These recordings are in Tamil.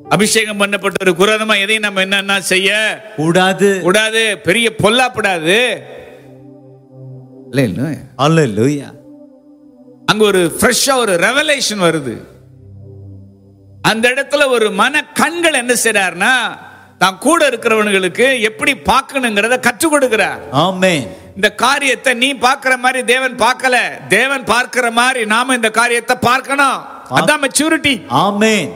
அபிஷேகம் பண்ணப்பட்ட ஒரு குரதமா எதையும் நம்ம என்னன்னா செய்ய கூடாது கூடாது பெரிய பொல்லாப்படாது இல்ல இல்ல அல்லேலூயா அங்க ஒரு ஃப்ரெஷ்ஷா ஒரு ரெவலேஷன் வருது அந்த இடத்துல ஒரு மன கண்கள் என்ன செய்றாருன்னா தான் கூட இருக்கிறவனுங்களுக்கு எப்படி பார்க்கணுங்கிறத கற்றுக் கொடுக்கிறார் ஆமென் இந்த காரியத்தை நீ பார்க்கிற மாதிரி தேவன் பார்க்கல தேவன் பார்க்கிற மாதிரி நாம இந்த காரியத்தை பார்க்கணும் அதான் மெச்சூரிட்டி ஆமென்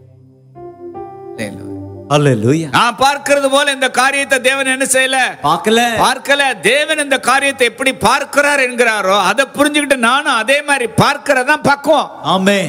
அல்லேலூயா நான் பார்க்கிறது போல இந்த காரியத்தை தேவன் என்ன செய்யல பார்க்கல பார்க்கல தேவன் இந்த காரியத்தை எப்படி பார்க்கிறார் என்கிறாரோ அதை புரிஞ்சுக்கிட்டு நானும் அதே மாதிரி பார்க்கிறதான் பக்குவம் ஆமென்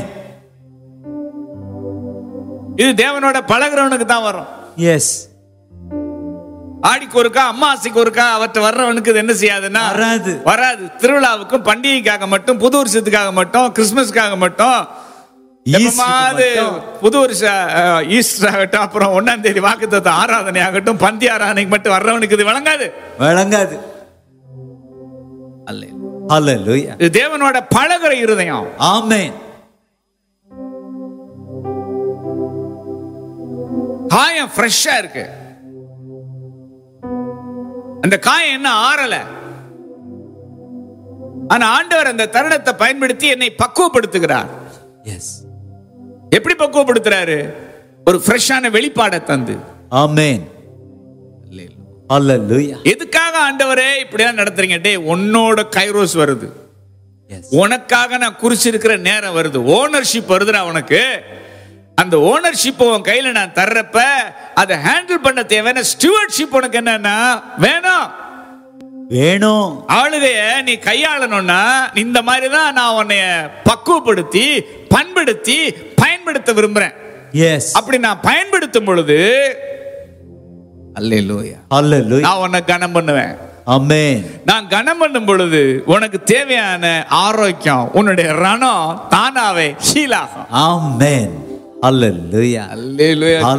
இது தேவனோட பழகுறவனுக்கு தான் வரும் எஸ் ஆடிக்கு ஒருக்கா அம்மாசிக்கு ஒருக்கா அவற்றை வர்றவனுக்கு இது என்ன செய்யாதுன்னா வராது. வராது திருவிழாவுக்கும் பண்டிகைக்காக மட்டும் புது வருஷத்துக்காக மட்டும் கிறிஸ்துமஸ்க்காக மட்டும் எப்பமாவது புது வருஷ அஹ், ஈஸ்டர் ஆகட்டும் அப்புறம் ஒன்னாம் தேதி வாக்குத்தத்த ஆராதனை ஆகட்டும் பந்தி ஆராதனைக்கு மட்டும் வர்றவனுக்கு இது வழங்காது வழங்காது அல்லேலூயா இது தேவனோட பழகுற இருதயம் ஆமென் காயம் ஃப்ரெஷ்ஷா இருக்கு அந்த காயம் என்ன ஆறல ஆனா ஆண்டவர் அந்த தருணத்தை பயன்படுத்தி என்னை பக்குவப்படுத்துகிறார் எஸ் எப்படி பக்குவப்படுத்துறாரு ஒரு ஃப்ரெஷ்ஷான வெளிப்பாடை தந்து ஆமென் அல்லேலூயா எதுக்காக ஆண்டவரே இப்படிலாம் நடத்துறீங்க டேய் உன்னோட கைரோஸ் வருது எஸ் உனக்காக நான் குறிச்சிருக்கிற நேரம் வருது ஓனர்ஷிப் வருதுடா உனக்கு அந்த ஓனர்ஷிப் உன் கையில நான் தர்றப்ப அதை ஹேண்டில் பண்ண தேவையான ஸ்டூவர்ட்ஷிப் உனக்கு என்னன்னா வேணும் வேணும் ஆளுகைய நீ கையாளணும்னா இந்த மாதிரி தான் நான் உன்னைய பக்குவப்படுத்தி பண்படுத்தி பயன்படுத்த விரும்புறேன் எஸ் அப்படி நான் பயன்படுத்தும் பொழுது அல்லேலூயா அல்லேலூயா நான் உன்னை கனம் பண்ணுவேன் ஆமென் நான் கனம் பண்ணும் பொழுது உனக்கு தேவையான ஆரோக்கியம் உன்னுடைய ரணம் தானாவே ஹீலாகும் ஆமென் அல்லேலூயா அல்லேலூயா